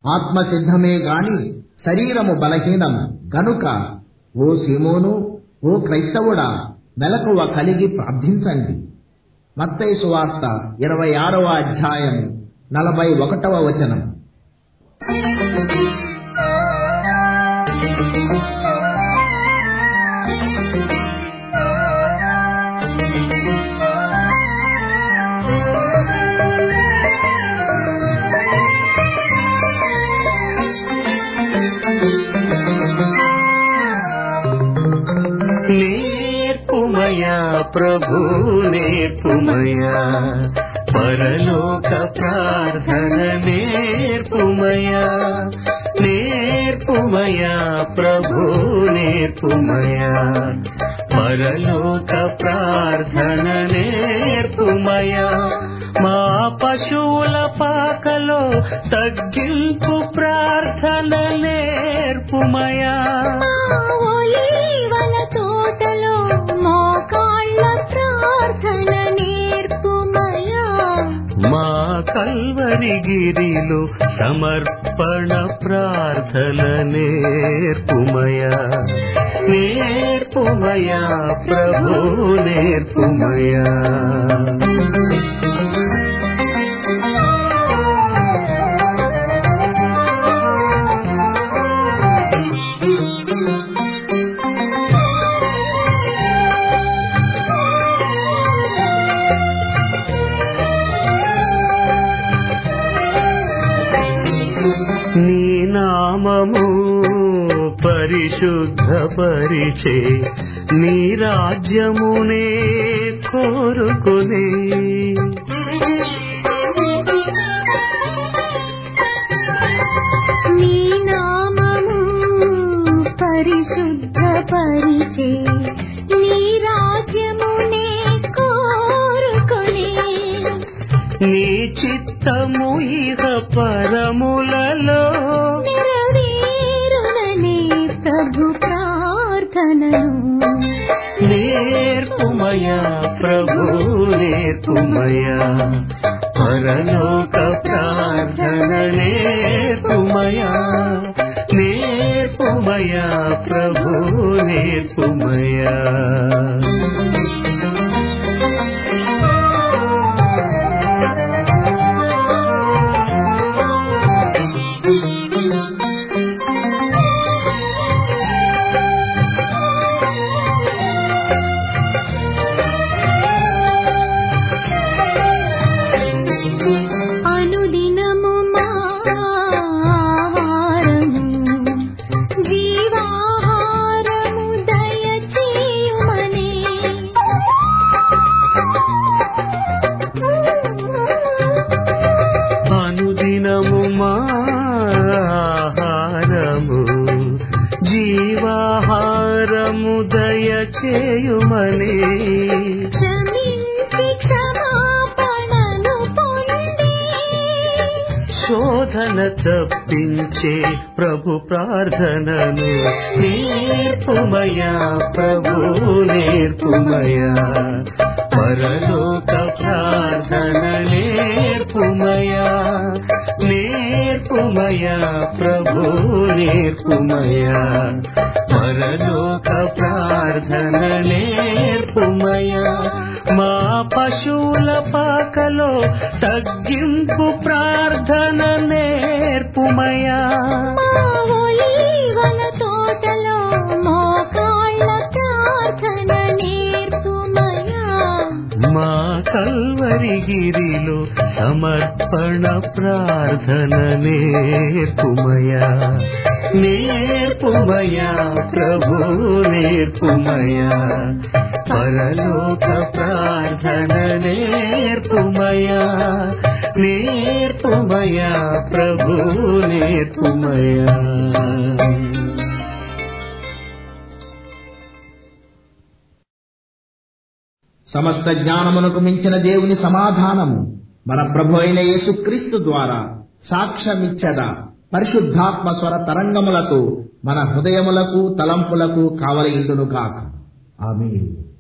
ఆత్మ సిద్ధమే గాని శరీరము బలహీనం గనుక ఓ సీమోను ఓ క్రైస్తవుడా మెలకువ కలిగి ప్రార్థించండి మత్తయి సువార్త ఇరవై ఆరవ అధ్యాయం నలభై ఒకటవ వచనం నేర్పుమయా ప్రభు నేర్పుమయా పరలోక ప్రార్థన నేర్పుమయా నేర్పుమయా ప్రభు నేర్పుమయా పరలోక ప్రార్థన నేర్పుమయా మా పశువుల పాకలో తగ్గింపు ప్రార్థన నేర్పుమయా ఒలీవల తోటలో మోకాళ్ళ ప్రార్థన నేర్పుమయా మా కల్వరిగిరిలో సమర్పణ ప్రార్థన నేర్పుమయా నేర్పుమయా ప్రభు నేర్పుమయా నీ నామము పరిశుద్ధపరిచే నీ రాజ్యమునే కోరుకునే నీ నామము పరిశుద్ధ పరిచే నీ రాజ్యమునే కోరుకొనే నీ చిత్తము ఇహ పరములలో నెరవేరుననే ప్రభు ప్రార్థనను నేర్పుమయా ప్రభు నేర్పుమయా పరలోక ప్రార్థన నేర్పుమయా నేర్పుమయా ప్రభు నేర్పుమయా అనుదినము మా ఆహారము జీవాహారము దయచేయుమనే అనుదినము మాహారము జీవాహారము దయచేయుమనే క్షమించి క్షమాపణను పొంది శోధన తప్పించే ప్రభు ప్రార్థనను నేర్పుమయా ప్రభు నేర్పుమయా పరలోక ప్రార్థన నేర్పుమయా నేర్పుమయా ప్రభు నేర్పుమయా పరలోక ప్రార్థన నేర్పుమయా మా పశువుల పాకలో తగ్గింపు ప్రార్థన నేర్పుమయా మా ఒలీవల తోటలో మోకాళ్ళ ప్రార్థన నేర్పుమయా మా కల్వరిగిరిలో సమర్పణ ప్రార్థన నేర్పుమయా నేర్పుమయా ప్రభు నేర్పుమయా పరలోక ప్రార్థన నేర్పుమయా నేర్పుమయా ప్రభు నేర్పుమయా సమస్త జ్ఞానమునకు మించిన దేవుని సమాధానము మన ప్రభు అయిన యేసుక్రీస్తు ద్వారా సాక్ష్యమిచ్చద పరిశుద్ధాత్మ స్వర తరంగములతో మన హృదయములకు తలంపులకు కావలిండును కాక ఆమేన్